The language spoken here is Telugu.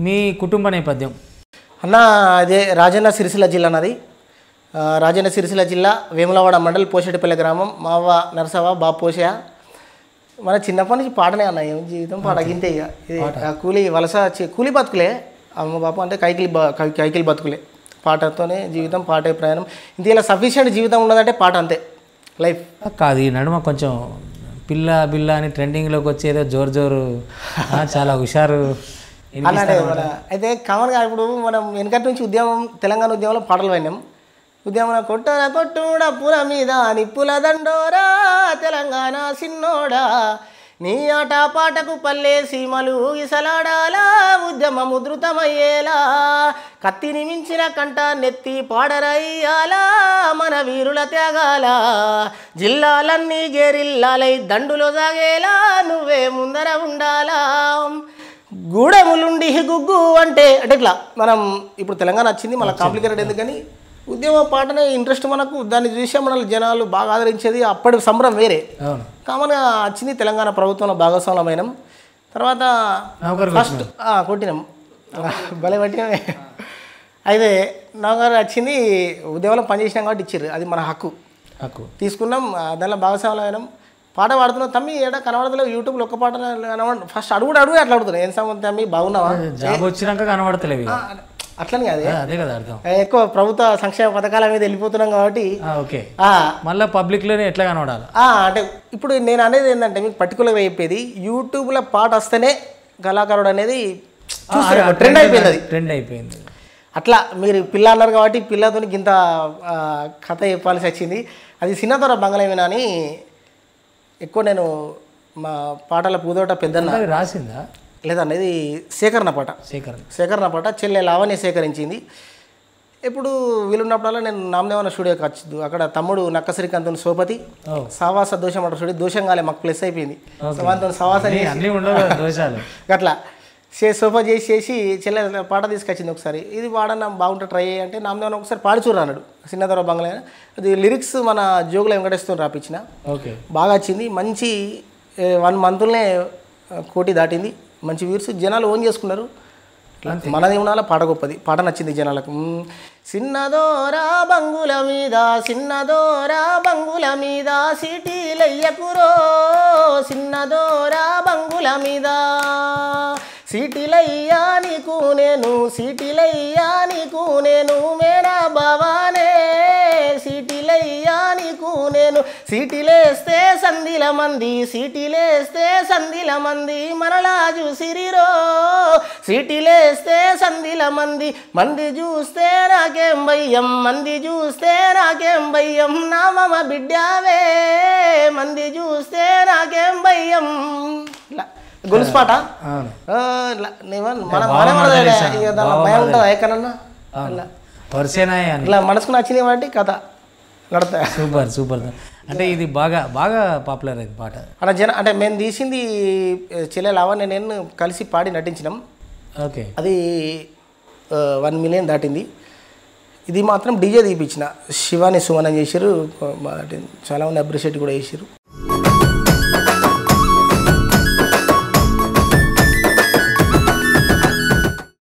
మీ కుటుంబ నేపథ్యం అన్న అదే రాజన్న సిరిసిల్ల జిల్లా నాది ఆ, రాజన్న సిరిసిల్ల జిల్లా వేములవాడ మండల్ పోషెటిపల్లి గ్రామం మావ నరసవ బాబు పోషయ మన చిన్నప్పటి నుంచి పాటనే అన్న ఏం జీవితం పాట గింతే ఇక ఇది ఆ కూలి వలస చి- కూలి బతుకులే అమ్మ బాపు అంటే కైకిలి బ- కై- కైకిలి బతుకులే పాటతోనే జీవితం పాటే ప్రయాణం ఇంత ఇలా సఫిషియెంట్ జీవితం ఉన్నదంటే పాట అంతే లైఫ్ కాదు ఈ నడుమ కొంచెం పిల్ల బిల్ల అని ట్రెండింగ్లోకి వచ్చేదో జోరు జోరు ఆ, చాలా హుషారు అలానే మన అయితే కామన్గా ఇప్పుడు మనం వెనకటి నుంచి ఉద్యమం తెలంగాణ ఉద్యమంలో పాటలు విన్నాం ఉద్యమం కొట్టర కొట్టుడ పుర మీద నిప్పుల దండోరా తెలంగాణ సిన్నోడా నీ ఆట పాటకు పల్లె సీమలు ఇసలాడాలా ఉద్యమ ముద్రుతమయ్యేలా కత్తిని మించిన కంట నెత్తి పాడరయ్యాలా మన వీరుల త్యాగాల జిల్లాలన్నీ గేరిల్లాలై దండులో సాగేలా నువ్వే ముందర ఉండాలా గూడెములుండి గుగ్గు అంటే అంటే ఇట్లా మనం ఇప్పుడు తెలంగాణ వచ్చింది మళ్ళీ కాంప్లికేటెడ్ ఎందుకని ఉద్యమ పాటనే ఇంట్రెస్ట్ మనకు దాన్ని చూసే మనల్ని జనాలు బాగా ఆదరించేది అప్పటి సంబరం వేరే అవును కామన్గా వచ్చింది తెలంగాణ ప్రభుత్వంలో భాగస్వామ్యమైనం తర్వాత నౌకరు ఫస్ట్ కొట్టినాం భలే పట్టినమే అయితే నౌకరు వచ్చింది ఉద్యమంలో పనిచేసినాం కాబట్టి ఇచ్చారు అది మన హక్కు హక్కు తీసుకున్నాం ఆ, దానిలో భాగస్వామ్యం పాట పాడుతున్నాం తమ్మి ఏడా కనబడతలేవు యూట్యూబ్లో ఒక్క పాట కనబడ ఫస్ట్ అడుగుడు అడుగు అట్లా అడుగుతున్నాయి ఏం సంబంధం తమ్మి బాగున్నావా జాబ్ వచ్చినాక కనబడతలేవు ఇక. ఆ, అట్లని కాదు ఆ, అదే కదా అర్థం ఎక్కువ ప్రభుత్వ సంక్షేమ పథకాల మీద వెళ్ళిపోతున్నాం కాబట్టి ఆ, ఓకే ఆ, మళ్ళీ పబ్లిక్లోనే ఎట్లా కనబడాలి ఆ, అంటే ఇప్పుడు నేను అనేది ఏంటంటే మీకు పర్టికులర్గా చెప్పేది యూట్యూబ్లో పాట వస్తేనే కళాకారుడు అనేది ట్రెండ్ అయిపోయింది అది ట్రెండ్ అయిపోయింది అట్లా మీరు పిల్ల అన్నారు కాబట్టి పిల్లతో ఇంత ఆ, కథ చెప్పాల్సి వచ్చింది అది చిన్నతర బంగళమేనా అని ఎక్కువ నేను మా పాటల పూదోట పెద్దన్న అది రాసిందా లేదన్న ఇది సేకరణ పాట శేఖర్ సేకరణ పాట చెల్లె లావణ్య సేకరించింది ఇప్పుడు వీలున్నప్పుడల్లా నేను నామదేవన స్టూడియోకి వచ్చి అక్కడ తమ్ముడు నక్క శ్రీకాంతుని సోపతి ఓ సావాస దోషం అంటారు స్టూడియో దోషంగాలే మాకు ప్లస్ అయిపోయింది సవాంతో సవాస అన్నీ- అన్నీ ఉండవు కదా దోషాలు అట్లా చే సోఫా చేసి చేసి చెల్లె పాట తీసుకొచ్చింది ఒకసారి ఇది పాడన్నా బాగుంటే ట్రై చేయి అంటే నామదేవన ఒకసారి పాడి చూడరు అన్నాడు చిన్నదర బంగ్లా అది లిరిక్స్ మన జోగుల వెంకటేశ్వరం రాపించిన ఓకే బాగా వచ్చింది మంచి వన్ మంత్లోనే కోటి దాటింది మంచి వ్యూర్స్ జనాలు ఓన్ చేసుకున్నారు మనది ఉండాలి పాట గొప్పది పాట నచ్చింది జనాలకు మ్మ్. చిన్నదోరా బంగుల మీద చిన్నదోరా బంగుల మీద సిటీలయ్యకురో చిన్నదోరా బంగుల మీద సిటీలయ్యా నీకు నేను సిటీలయ్యా నీకు నేను మేనా బావానే సిటీలయ్యా నీకు నేను సిటీలేస్తే సంధిల మంది సిటీలేస్తే సంధిల మంది మరలా చూసిరిరో సిటీలేస్తే సంధిల మంది మంది చూస్తే నాకేం భయ్యం మంది చూస్తే నాకేం భయ్యం నా మమ బిడ్డావే మంది చూస్తే నాకేం భయ్యం ఇలా గొలుసు పాట అవును ఆ, ఇలా నేమన్నా మన మన మనదే ఇక దానిలో భయం ఉంటుందా ఎక్కడన్నా అలా వరుసేనాయ అని ఇట్లా మనసుకు నచ్చింది కాబట్టి కథ నడతా సూపర్ సూపర్ అంటే ఇది బాగా బాగా పాపులర్ అయింది పాట అలా జన అంటే మేము తీసింది చెల్లెలు అవన్నీ నేను కలిసి పాడి నటించినాం ఓకే అది వన్ మిలియన్ దాటింది ఇది మాత్రం డీజే తీపించిన శివాని సుమన్ అని చేశారు చాలా మంది అప్రిషియేట్ కూడా చేశారు